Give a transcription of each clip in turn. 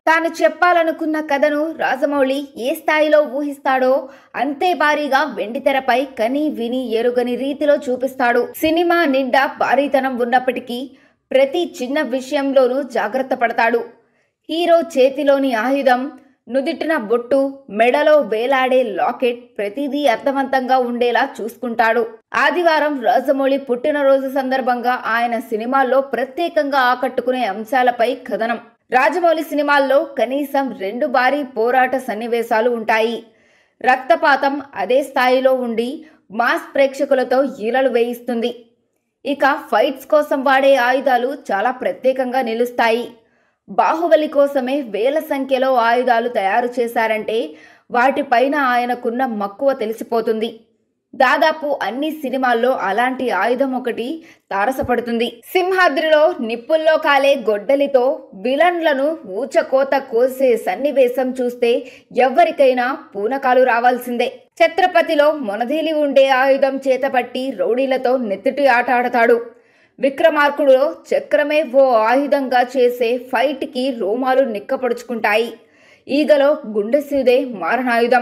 తాను చెప్పాలనుకున్న కథను రాజమౌళి ఏ స్థాయిలో ఊహిస్తాడో అంతే భారీగా వెండితెరపై కని విని ఎరుగని రీతిలో చూపిస్తాడు సినిమా నిండా భారీతనం ఉన్నప్పటికీ ప్రతి చిన్న విషయంలోనూ జాగ్రత్త పడతాడు హీరో చేతిలోని ఆయుధం నుదిటిన బొట్టు మెడలో వేలాడే లాకెట్ ప్రతిదీ అర్థవంతంగా ఉండేలా చూసుకుంటాడు ఆదివారం రాజమౌళి పుట్టినరోజు సందర్భంగా ఆయన సినిమాల్లో ప్రత్యేకంగా ఆకట్టుకునే అంశాలపై కథనం రాజమౌళి సినిమాల్లో కనీసం రెండు భారీ పోరాట సన్నివేశాలు ఉంటాయి రక్తపాతం అదే స్థాయిలో ఉండి మాస్ ప్రేక్షకులతో ఈలలు వేయిస్తుంది ఇక ఫైట్స్ కోసం వాడే ఆయుధాలు చాలా ప్రత్యేకంగా నిలుస్తాయి బాహుబలి కోసమే వేల సంఖ్యలో ఆయుధాలు తయారు చేశారంటే వాటిపైన ఆయనకున్న మక్కువ తెలిసిపోతుంది దాదాపు అన్ని సినిమాల్లో అలాంటి ఆయుధం ఒకటి తారసపడుతుంది సింహాద్రిలో నిప్పుల్లో కాలే గొడ్డలితో విలన్లను ఊచకోత కోసే సన్నివేశం చూస్తే ఎవ్వరికైనా పూనకాలు రావాల్సిందే ఛత్రపతిలో మొనదేలి ఉండే ఆయుధం చేతపట్టి రౌడీలతో నెత్తిటి ఆట ఆడతాడు విక్రమార్కుడులో చక్రమే ఓ ఆయుధంగా చేసే ఫైట్కి రోమాలు నిక్కపడుచుకుంటాయి ఈగలో గుండెసీదే మారణాయుధం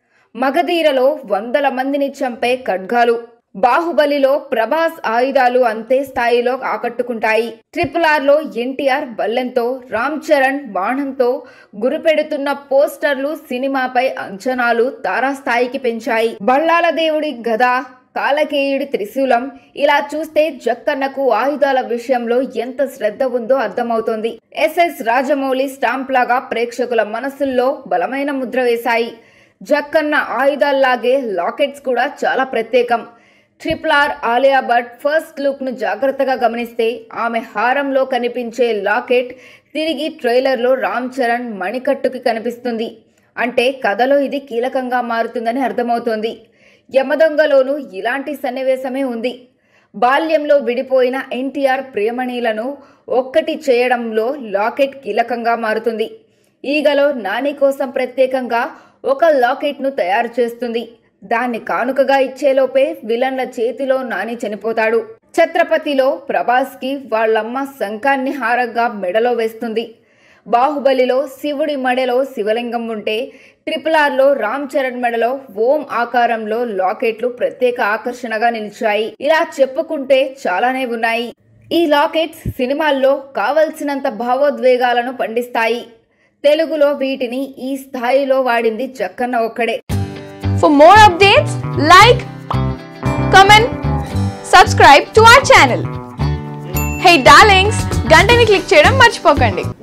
మగధీరలో వందల మందిని చంపే ఖడ్గాలు బాహుబలిలో ప్రభాస్ ఆయుధాలు అంతే స్థాయిలో ఆకట్టుకుంటాయి ట్రిపుల్ ఆర్ లో ఎన్టీఆర్ బల్లెంతో రామ్ చరణ్ బాణంతో గురిపెడుతున్న పోస్టర్లు సినిమాపై అంచనాలు తారాస్థాయికి పెంచాయి బళ్ళాల దేవుడి గద కాలకేయుడి త్రిశూలం ఇలా చూస్తే జక్కన్నకు ఆయుధాల విషయంలో ఎంత శ్రద్ధ ఉందో అర్థమవుతోంది ఎస్ఎస్ రాజమౌళి స్టాంప్ లాగా ప్రేక్షకుల మనసుల్లో బలమైన ముద్ర వేశాయి జక్కన్న ఆయుధాల్లాగే లాకెట్స్ కూడా చాలా ప్రత్యేకం triple R Alia Bhatt first look ను జాగ్రత్తగా గమనిస్తే ఆమె హారంలో కనిపించే లాకెట్ తిరిగి ట్రైలర్లో రామ్ చరణ్ మణికట్టుకి కనిపిస్తుంది అంటే కథలో ఇది కీలకంగా మారుతుందని అర్థమవుతోంది యమదొంగలోనూ ఇలాంటి సన్నివేశమే ఉంది బాల్యంలో విడిపోయిన ఎన్టీఆర్ ప్రియమణిలను ఒక్కటి చేయడంలో లాకెట్ కీలకంగా మారుతుంది ఈగలో నాని కోసం ప్రత్యేకంగా ఒక లాకెట్ను తయారు చేస్తుంది దాన్ని కానుకగా ఇచ్చేలోపే విలన్ల చేతిలో నాని చనిపోతాడు ఛత్రపతిలో ప్రభాస్కి వాళ్ళమ్మ శంఖాన్ని హారంగా మెడలో వేస్తుంది బాహుబలిలో శివుడి మెడలో శివలింగం ఉంటే ట్రిపుల్ ఆర్లో రామ్ చరణ్ మెడలో ఓం ఆకారంలో లాకెట్లు ప్రత్యేక ఆకర్షణగా నిలిచాయి ఇలా చెప్పుకుంటే చాలానే ఉన్నాయి ఈ లాకెట్స్ సినిమాల్లో కావలసినంత భావోద్వేగాలను పండిస్తాయి తెలుగులో వీటిని ఈ స్థాయిలో వాడింది జక్కన్న ఒక్కడే For more updates, like, comment, subscribe to our channel. Hey darlings, గంటని click చేయడం మర్చిపోకండి